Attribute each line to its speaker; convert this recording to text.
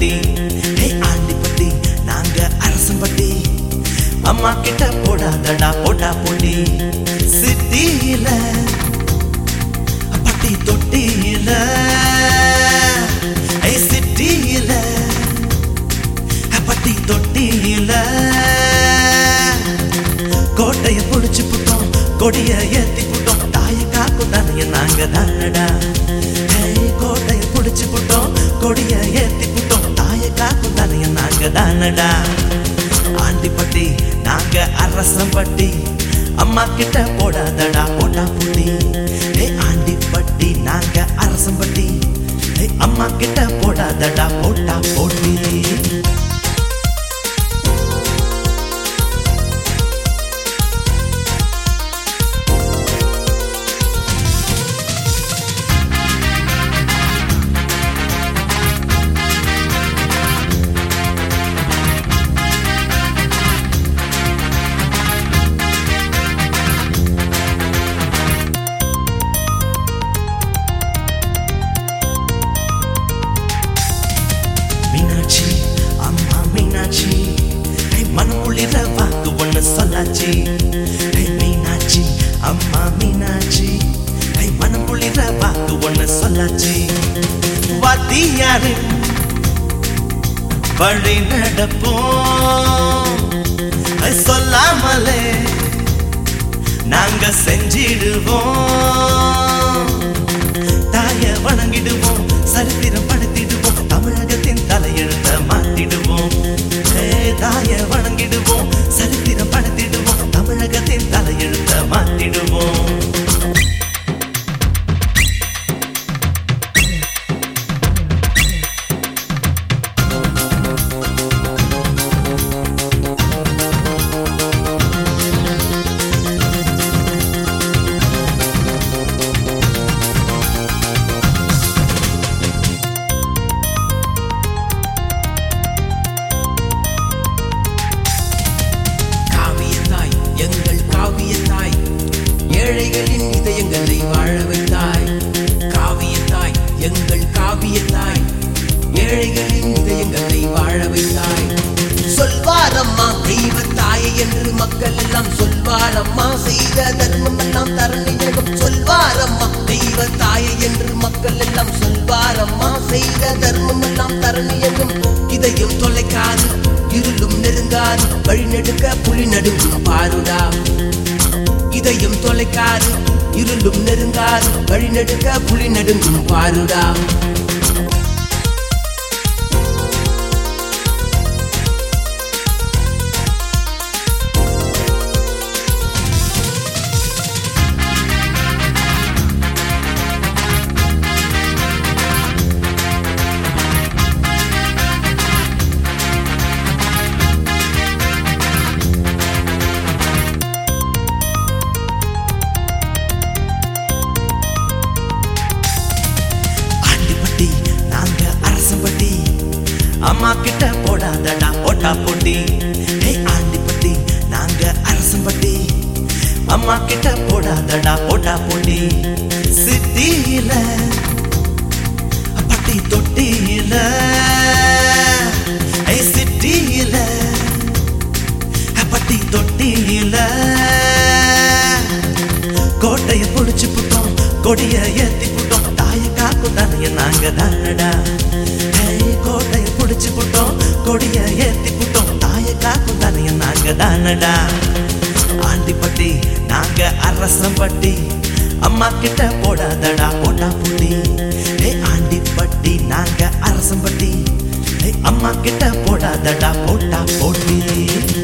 Speaker 1: பொட்டி ஹே ஆண்டிப்பட்டி நாங்க அரசம்பட்டி அம்மா கிட்ட போடாதடா போட்டா பொட்டி சிட்டியில பட்டி தொட்டியில ஐ சிட்டியில பட்டி தொட்டியில கோட்டைய புடிச்சு புட்டோம் கொடிய ஏத்தி புட்டோம் தாய காக்கும் தானைய நாங்க தானடா ஏய், கோட்டைய புடிச்சு புட்டோம் கொடிய ஏத்தி புட்டோம் தாய காக்கும் தானைய நாங்க தானடா ஆண்டிப்பட்டி நாங்க அரசம்பட்டி அம்மா கிட்ட போடாதடா போட்டா புட்டி ஏ ஆண்டிப்பட்டி நாங்க அரசம்பட்டி ஏ அம்மா கிட்ட போடாதடா போட்டா போட்டி மீனாட்சி அம்மா மீனாட்சி ஐ, மனம் ஒளிர வாக்கு ஒண்ணு சொல்லாச்சு ஐ, மீனாட்சி அம்மா மீனாட்சி ஐ, மனம் ஒளிர வாக்கு ஒண்ணு சொல்லாச்சு வாத்தியாரு வழி நடப்போம் ஐ, சொல்லாமலே நாங்க செஞ்சிடுவோம் தாய வணங்கிடுவோம் சரித்திரம் படுத்திடுவோம் தமிழகத்தின் தலையெழுத்த மாத்திடுவோம் ஏ, தாய வணங்கிடுவோம் சரித்திரம் படுத்திடுவோம் தமிழகத்தின் தலையெழுத்த மாத்திடுவோம்
Speaker 2: காவியத்தாய் எங்கள் காவியத்தாய் ஏழைகளின் இதயங்களை வாழ வைத்தாய் காவியத்தாய் எங்கள் காவியத்தாய் ஏழைகளின் இதயங்களை வாழ வைத்தாய் சொல்வாரம்மா தெய்வத்தாயை என்று மக்கள் எல்லாம் சொல்வாரம்மா செய்த தர்மம் எல்லாம் தரணியகம் சொல்வாரம்மா தெய்வத்தாயை என்று மக்கள் எல்லாம் சொல்வாரம்மா செய்த தர்மம் எல்லாம் தரணியகம் இதையும் தொலைக்காது இருளும் நெருங்காது வழி நெடுக்க புலி நடுங்கும் பாருடா இதையும் தொலைக்காது இருளும் நெருங்காது வழி நெடுக்க புலி நடுங்கும் பாருடா
Speaker 1: ஆண்டிப்பட்டி நாங்க அரசம்பட்டி அம்மா கிட்ட போடாதடா போட்டா போட்டி ஹே ஆண்டிப்பட்டி நாங்க அரசம்பட்டி அம்மா கிட்ட போடாதடா போட்டா போட்டி சிட்டியில பட்டி தொட்டியில ஐ சிட்டியில பட்டி தொட்டியில கோட்டைய புடிச்சு புட்டோம் கொடிய ஏத்தி புட்டோம் தாய காக்கும் தானைய நாங்க தானடா ஏய், கோட்டைய புடிச்சு புட்டோம் கொடிய ஏத்தி புட்டோம் தாய காக்கும் தானைய நாங்க தானடா ஆண்டிப்பட்டி நாங்க அரசம்பட்டி அம்மா கிட்ட போடாதடா போட்டா புட்டி ஏ ஆண்டிப்பட்டி நாங்க அரசம்பட்டி ஏய், அம்மா கிட்ட போடாதடா போட்டா போட்டி